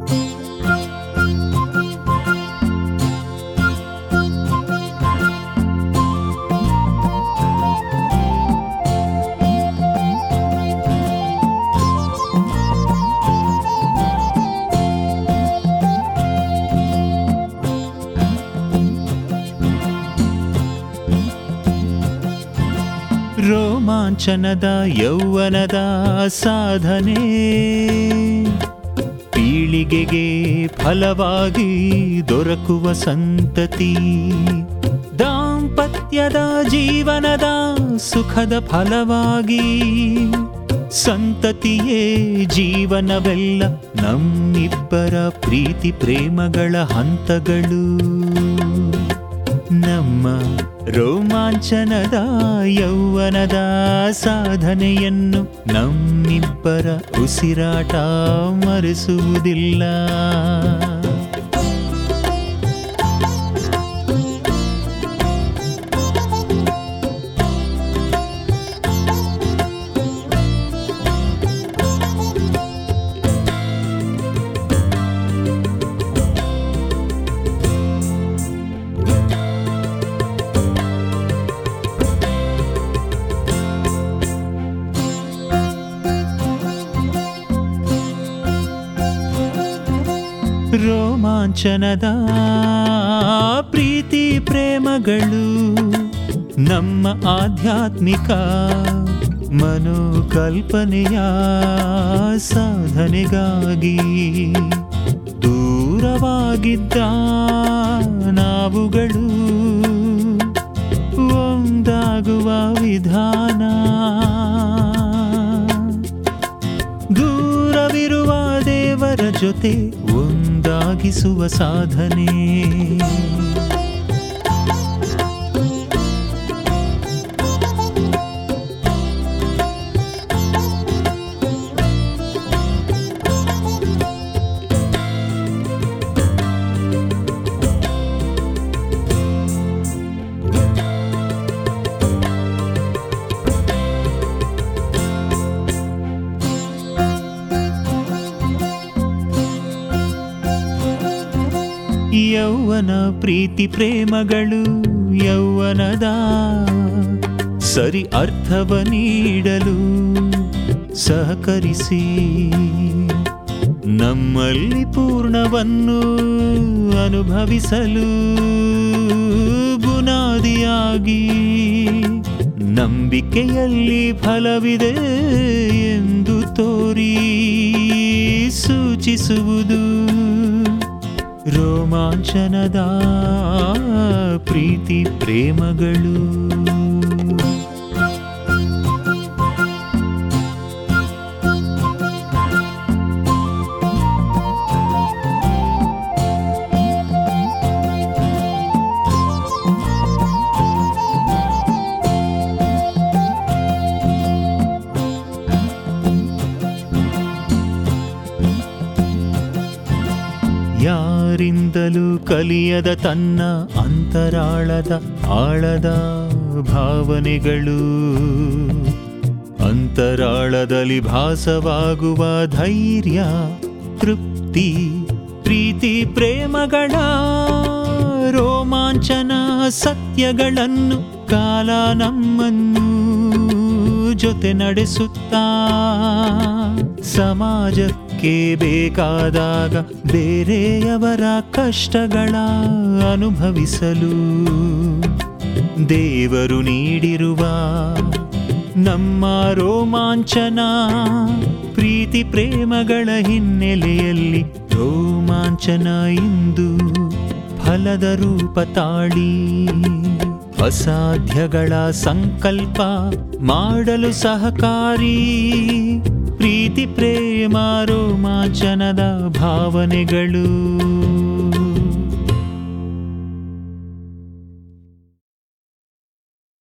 ರೋಮಾಂಚನದ ಯೌವನದ ಸಾಧನೆ ಪೀಳಿಗೆಗೆ ಫಲವಾಗಿ ದೊರಕುವ ಸಂತತಿ ದಾಂಪತ್ಯದ ಜೀವನದ ಸುಖದ ಫಲವಾಗಿ ಸಂತತಿಯೇ ಜೀವನವೆಲ್ಲ ನಮ್ಮಿಬ್ಬರ ಪ್ರೀತಿ ಪ್ರೇಮಗಳ ಹಂತಗಳು ನಮ್ಮ ರೋಮಾಂಚನದ ಯೌವನದ ಸಾಧನೆಯನ್ನು ನಮ್ಮಿಬ್ಬರ ಉಸಿರಾಟ ಮರೆಸುವುದಿಲ್ಲ ರೋಮಾಂಚನದ ಪ್ರೀತಿ ಪ್ರೇಮಗಳು ನಮ್ಮ ಆಧ್ಯಾತ್ಮಿಕ ಮನೋಕಲ್ಪನೆಯ ಸಾಧನೆಗಾಗಿ ದೂರವಾಗಿದ್ದ ನಾವುಗಳು ಒಂದಾಗುವ ವಿಧಾನ ದೂರವಿರುವ ದೇವರ ಜೊತೆ ಒಂದಾಗಿಸುವ ಸಾಧನೆ ಯೌವನ ಪ್ರೀತಿ ಪ್ರೇಮಗಳು ಯೌವನದ ಸರಿ ಅರ್ಥವ ನೀಡಲು ಸಹಕರಿಸಿ ನಮ್ಮಲ್ಲಿ ಪೂರ್ಣವನ್ನು ಅನುಭವಿಸಲು ಬುನಾದಿಯಾಗಿ ನಂಬಿಕೆಯಲ್ಲಿ ಫಲವಿದೆ ಎಂದು ತೋರಿ ಸೂಚಿಸುವುದು ರೋಮಾಂಚನದ ಪ್ರೀತಿ ಪ್ರೇಮಗಳು ಯಾರಿಂದಲೂ ಕಲಿಯದ ತನ್ನ ಅಂತರಾಳದ ಆಳದ ಭಾವನೆಗಳು ಅಂತರಾಳದಲ್ಲಿ ಭಾಸವಾಗುವ ಧೈರ್ಯ ತೃಪ್ತಿ ಪ್ರೀತಿ ಪ್ರೇಮಗಳ ರೋಮಾಂಚನ ಸತ್ಯಗಳನ್ನು ಕಾಲ ನಮ್ಮನ್ನು ಜೊತೆ ನಡೆಸುತ್ತಾ ಸಮಾಜಕ್ಕೆ ಬೇಕಾದಾಗ ಬೇರೆಯವರ ಕಷ್ಟಗಳ ಅನುಭವಿಸಲು ದೇವರು ನೀಡಿರುವ ನಮ್ಮ ರೋಮಾಂಚನ ಪ್ರೀತಿ ಪ್ರೇಮಗಳ ಹಿನ್ನೆಲೆಯಲ್ಲಿ ರೋಮಾಂಚನ ಇಂದು ಫಲದ ರೂಪ ತಾಳಿ ಅಸಾಧ್ಯಗಳ ಸಂಕಲ್ಪ ಮಾಡಲು ಸಹಕಾರಿ ಪ್ರೀತಿ ಪ್ರೇಮ ರೋಮಾಂಚನದ ಭಾವನೆಗಳು